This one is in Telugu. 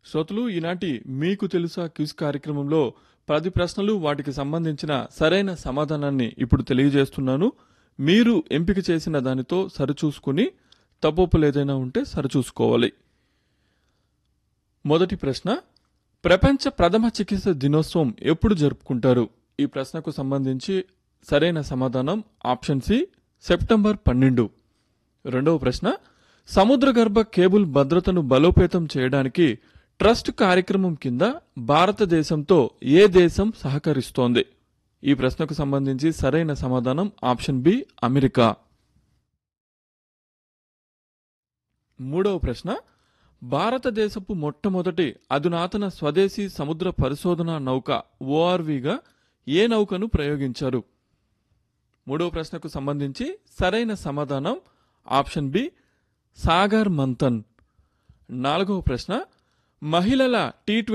శ్రోతలు ఈనాటి మీకు తెలుసా క్విజ్ కార్యక్రమంలో పది ప్రశ్నలు వాటికి సంబంధించిన సరైన సమాధానాన్ని ఇప్పుడు తెలియజేస్తున్నాను మీరు ఎంపిక చేసిన దానితో సరిచూసుకుని తప్పొప్పులు ఏదైనా ఉంటే సరిచూసుకోవాలి మొదటి ప్రశ్న ప్రపంచ ప్రథమ చికిత్స దినోత్సవం ఎప్పుడు జరుపుకుంటారు ఈ ప్రశ్నకు సంబంధించి సరైన సమాధానం ఆప్షన్ సి సెప్టెంబర్ పన్నెండు రెండవ ప్రశ్న సముద్రగర్భ కేబుల్ భద్రతను బలోపేతం చేయడానికి ట్రస్ట్ కార్యక్రమం కింద భారతదేశంతో ఏ దేశం సహకరిస్తోంది ఈ ప్రశ్నకు సంబంధించి సరైన సమాధానం ఆప్షన్ బి అమెరికా మూడవ ప్రశ్న భారతదేశపు మొట్టమొదటి అధునాతన స్వదేశీ సముద్ర పరిశోధన నౌక ఓఆర్విగా ఏ నౌకను ప్రయోగించారు మూడవ ప్రశ్నకు సంబంధించి సరైన సమాధానం ఆప్షన్ బి సాగర్ మంథన్ నాలుగవ ప్రశ్న మహిళల టీ